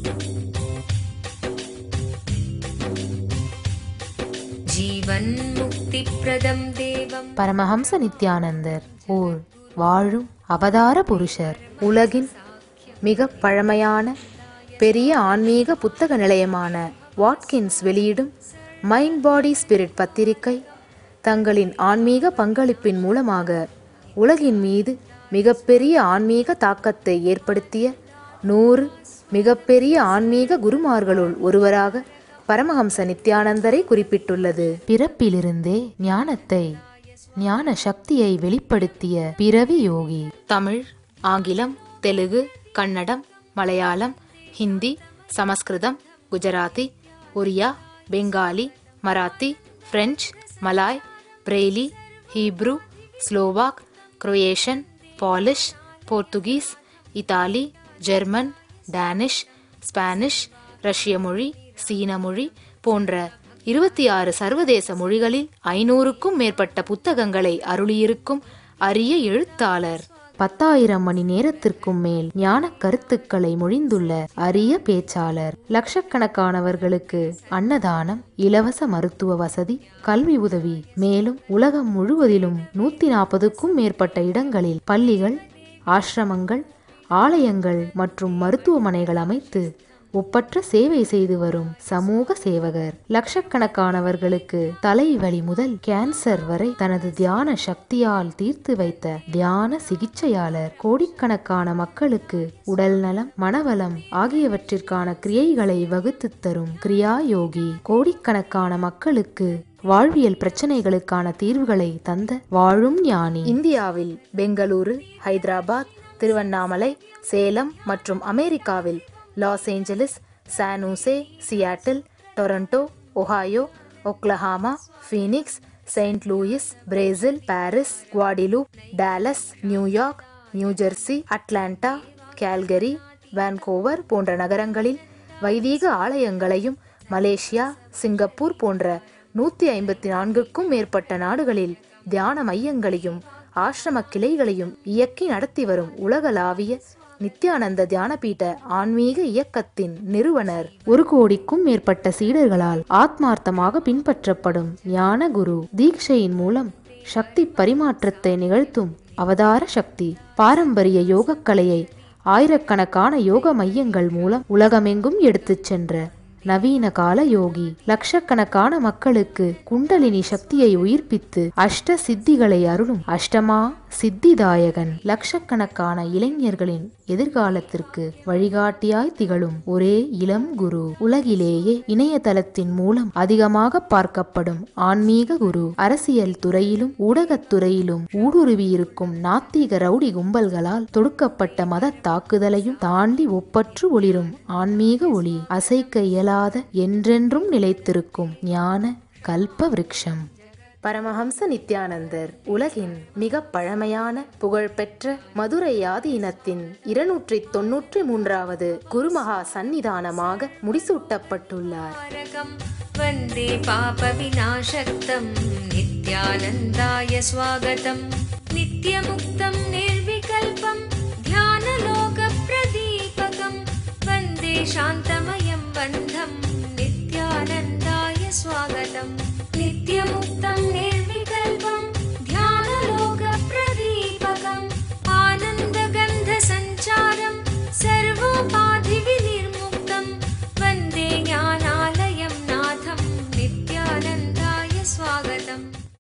जीवन्मुक्तिप्रदं देवम् பரமஹம்ச நித்யானந்தர் ஓர் வாழும் அவதார புருஷர் உலகின் மிக பழமையான பெரிய ஆன்மீக புத்தக நிலையமான வாட்கின்ஸ் வெளியிடும் மைண்ட் பாடி ஸ்பிரிட் பத்திரிகை தங்களின் ஆன்மீக பங்களிப்பின் மூலமாக உலகின் மீது மிகப்பெரிய ஆன்மீக தாக்கத்தை ஏற்படுத்திய நூறு மிகப்பெரிய ஆன்மீக குருமார்களுள் ஒருவராக பரமஹம்ச நித்யானந்தரை குறிப்பிட்டுள்ளது பிறப்பிலிருந்தே ஞானத்தை ஞான சக்தியை வெளிப்படுத்திய பிறவி யோகி தமிழ் ஆங்கிலம் தெலுங்கு கன்னடம் மலையாளம் ஹிந்தி சமஸ்கிருதம் Gujarati Oriya Bengali Marathi French Malay Braille Hebrew Slovak Croatian Polish Portuguese Italy German Danish Spanish ரஷ்ய மொழி சீன மொழி போன்ற இருபத்தி ஆறு சர்வதேச மொழிகளில் ஐநூறுக்கும் மேற்பட்ட புத்தகங்களை அருளியிருக்கும் அரிய எழுத்தாளர் பத்தாயிரம் மணி நேரத்திற்கும் மேல் ஞான கருத்துக்களை மொழிந்துள்ள அரிய பேச்சாளர் லட்சக்கணக்கானவர்களுக்கு அன்னதானம் இலவச மருத்துவ வசதி கல்வி உதவி மேலும் உலகம் முழுவதிலும் நூத்தி நாற்பதுக்கும் மேற்பட்ட இடங்களில் பள்ளிகள் ஆசிரமங்கள் ஆலயங்கள் மற்றும் மருத்துவமனைகள் அமைத்து ஒப்பற்ற சேவை செய்து வரும் சமூக சேவகர் லட்சக்கணக்கானவர்களுக்கு தலைவலி முதல் கேன்சர் வரை தனது தியான சக்தியால் தீர்த்து வைத்த தியான சிகிச்சையாளர் கோடிக்கணக்கான மக்களுக்கு உடல் நலம் மனவளம் ஆகியவற்றிற்கான கிரியைகளை வகுத்து தரும் கிரியா யோகி கோடிக்கணக்கான மக்களுக்கு வாழ்வியல் பிரச்சனைகளுக்கான தீர்வுகளை தந்த வாழும் ஞானி இந்தியாவில் பெங்களூரு ஹைதராபாத் திருவண்ணாமலை சேலம் மற்றும் அமெரிக்காவில் Los Angeles San Jose Seattle Toronto Ohio Oklahoma Phoenix Saint Louis Brazil Paris Guadeloupe Dallas New York New Jersey Atlanta Calgary Vancouver போன்ற நகரங்களில் வைதீக ஆலயங்களையும் மலேசியா சிங்கப்பூர் போன்ற நூத்தி ஐம்பத்தி நான்குக்கும் மேற்பட்ட நாடுகளில் தியான மையங்களையும் ஆசிரம கிளைகளையும் இயக்கி நடத்தி வரும் உலகளாவிய நித்யானந்த தியானபீட ஆன்மீக இயக்கத்தின் நிறுவனர் ஒரு கோடிக்கும் மேற்பட்ட சீடர்களால் ஆத்மார்த்தமாக பின்பற்றப்படும் ஞான குரு தீட்சையின் மூலம் சக்தி பரிமாற்றத்தை நிகழ்த்தும் அவதார சக்தி பாரம்பரிய யோகக்கலையை ஆயிரக்கணக்கான யோக மையங்கள் மூலம் உலகமெங்கும் எடுத்துச் சென்ற நவீன கால யோகி லட்சக்கணக்கான மக்களுக்கு குண்டலினி சக்தியை உயிர்ப்பித்து அஷ்ட சித்திகளை அருளும் அஷ்டமா சித்திதாயகன் லட்சக்கணக்கான இளைஞர்களின் எதிர்காலத்திற்கு வழிகாட்டியாய் திகழும் ஒரே இளம் குரு உலகிலேயே இணையதளத்தின் மூலம் அதிகமாக பார்க்கப்படும் ஆன்மீக குரு அரசியல் துறையிலும் ஊடகத் துறையிலும் ஊடுருவியிருக்கும் நாத்திக ரவுடி கும்பல்களால் தொடுக்கப்பட்ட மத தாக்குதலையும் தாண்டி ஒப்பற்று ஒளிரும் ஆன்மீக ஒளி அசைக்க இயலாத என்றென்றும் நிலைத்திருக்கும் ஞான கல்ப விருட்சம் பரமஹம்ச நித்யானந்தர் உலகின் மிக பழமையான புகழ்பெற்ற மதுரை ஆதீனத்தின் இருநூற்றி தொன்னூற்றி மூன்றாவது குருமகா சந்நிதானமாக முடிசூட்டப்பட்டுள்ளார் तारकं वन्दे पापविनाशक्तं नित्यानन्दाय स्वागतं नित्यमुक्तं निर्विकल्पं ध्यानलोकप्रदीपकं वन्दे शान्तमयं बन्धं नित्यानन्दाय स्वागतं नित्यमुक्तं